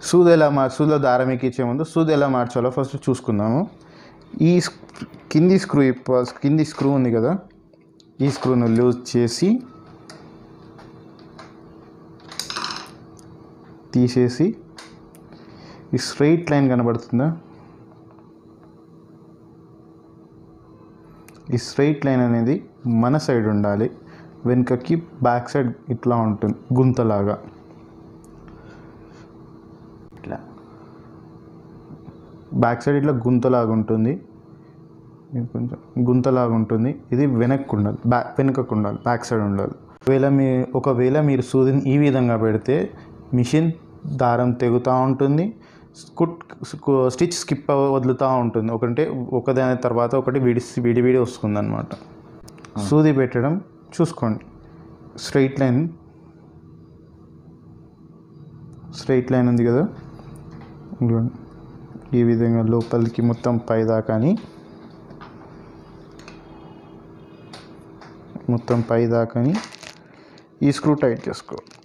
సూది ఎలా మార్ సూదిలో దారం ఎక్కించే ముందు సూది ఎలా మార్చాలో ఫస్ట్ చూసుకుందాము ఈ స్క్- కింది స్క్రూ ఇప్ప- కింది స్క్రూ ఉంది కదా ఈ స్క్రూను లూజ్ చేసి తీసేసి ఈ స్ట్రైట్ లైన్ కనబడుతుందా ఈ స్ట్రైట్ లైన్ అనేది మన సైడ్ ఉండాలి వెనుకకి బ్యాక్ సైడ్ ఇట్లా ఉంటుంది గుంతలాగా ఇట్లా బ్యాక్ సైడ్ ఇట్లా గుంతలాగా ఉంటుంది ఇది కొంచెం గుంతలాగా ఉంటుంది ఇది వెనక్కు ఉండాలి బ్యాక్ వెనుకకు ఉండాలి బ్యాక్ సైడ్ ఉండాలి ఒకవేళ మీ ఒకవేళ మీరు సూదిని ఈ విధంగా పెడితే మిషన్ దారం తెగుతూ ఉంటుంది కుట్ స్టిచ్ స్కిప్ వదులుతూ ఉంటుంది ఒకటే ఒకదాని తర్వాత ఒకటి విడి విడి విడి వస్తుంది అనమాట సూది పెట్టడం చూసుకోండి స్ట్రైట్ లైన్ స్ట్రైట్ లైన్ ఉంది కదా ఇదిగోండి. ఈ విధంగా లోపలికి మొత్తం పైదాకాని మొత్తం పైదాకాని ఈ స్క్రూ టైట్ చేసుకోవాలి